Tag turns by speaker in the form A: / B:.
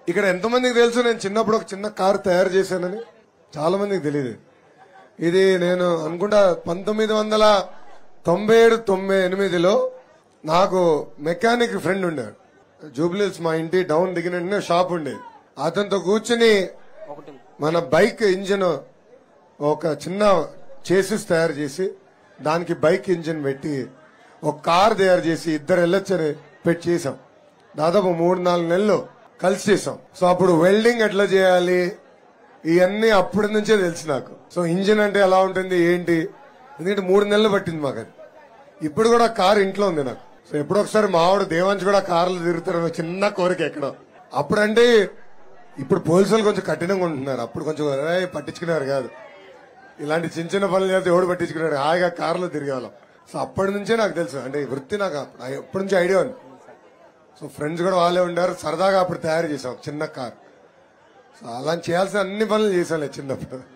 A: ఇక్కడ ఎంతమందికి తెలుసు నేను చిన్నప్పుడు ఒక చిన్న కారు తయారు చేశానని చాలా మందికి తెలియదు ఇది నేను అనుకుంటా పంతొమ్మిది వందల తొంభై ఏడు తొంభై ఎనిమిదిలో నాకు మెకానిక్ ఫ్రెండ్ ఉండేవాడు జూబ్లీస్ మా ఇంటి డౌన్ దిగిన వెంటనే షాప్ ఉండేది అతనితో కూర్చుని మన బైక్ ఇంజిన్ ఒక చిన్న చేసిస్ తయారు చేసి దానికి బైక్ ఇంజిన్ పెట్టి ఒక కార్ తయారు చేసి ఇద్దరు వెళ్ళొచ్చని పెట్టి చేసాం దాదాపు మూడు నాలుగు నెలలు కలిసి చేసాం సో అప్పుడు వెల్డింగ్ ఎట్లా చేయాలి ఇవన్నీ అప్పటి నుంచే తెలుసు నాకు సో ఇంజిన్ అంటే ఎలా ఉంటుంది ఏంటి ఎందుకంటే మూడు నెలలు పట్టింది మాకు అది ఇప్పుడు కూడా కార్ ఇంట్లో ఉంది నాకు సో ఎప్పుడో ఒకసారి మావాడు దేవాంశ్ కూడా కార్లు తిరుగుతారు చిన్న కోరిక ఎక్కడో అప్పుడంటే ఇప్పుడు పోలీసులు కొంచెం కఠినంగా ఉంటున్నారు అప్పుడు కొంచెం "ఏయ్, పట్టించుకున్నారు కాదు ఇలాంటి చిన్న చిన్న పనులు చేస్తే ఎవడు పట్టించుకున్నాడు హాయిగా కార్లో తిరిగేవాళ్ళం సో అప్పటి నుంచే నాకు తెలుసు అంటే ఈ వృత్తి నాకు అప్పుడు- ఎప్పటి నుంచి ఐడియా ఉంది సో ఫ్రెండ్స్ కూడా వాళ్ళే ఉండారు సరదాగా అప్పుడు తయారు చేసాం చిన్న కార్ సో అలా చేయాల్సిన అన్ని పనులు చేశాను చిన్నప్పుడు